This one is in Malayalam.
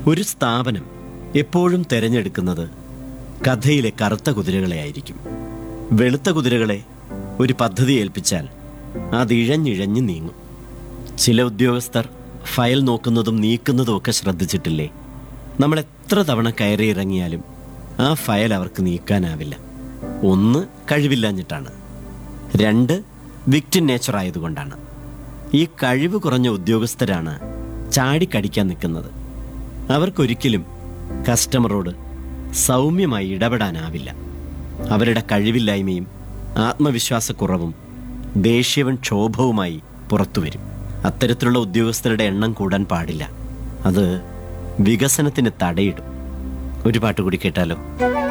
ഒരു സ്ഥാപനം എപ്പോഴും തിരഞ്ഞെടുക്കുന്നത് കഥയിലെ കറുത്ത കുതിരകളെ ആയിരിക്കും വെളുത്ത കുതിരകളെ ഒരു പദ്ധതി ഏൽപ്പിച്ചാൽ അത് ഇഴഞ്ഞിഴഞ്ഞ് നീങ്ങും ചില ഉദ്യോഗസ്ഥർ ഫയൽ നോക്കുന്നതും നീക്കുന്നതും ഒക്കെ ശ്രദ്ധിച്ചിട്ടില്ലേ നമ്മൾ എത്ര തവണ കയറി ഇറങ്ങിയാലും ആ ഫയൽ അവർക്ക് നീക്കാനാവില്ല ഒന്ന് കഴിവില്ലാഞ്ഞിട്ടാണ് രണ്ട് വിക്ടിൻ നേച്ചർ ആയതുകൊണ്ടാണ് ഈ കഴിവ് കുറഞ്ഞ ഉദ്യോഗസ്ഥരാണ് ചാടിക്കടിക്കാൻ നിൽക്കുന്നത് അവർക്കൊരിക്കലും കസ്റ്റമറോട് സൗമ്യമായി ഇടപെടാനാവില്ല അവരുടെ കഴിവില്ലായ്മയും ആത്മവിശ്വാസക്കുറവും ദേഷ്യവും ക്ഷോഭവുമായി പുറത്തു വരും അത്തരത്തിലുള്ള ഉദ്യോഗസ്ഥരുടെ എണ്ണം കൂടാൻ പാടില്ല അത് വികസനത്തിന് തടയിടും ഒരു പാട്ട് കൂടി കേട്ടാലോ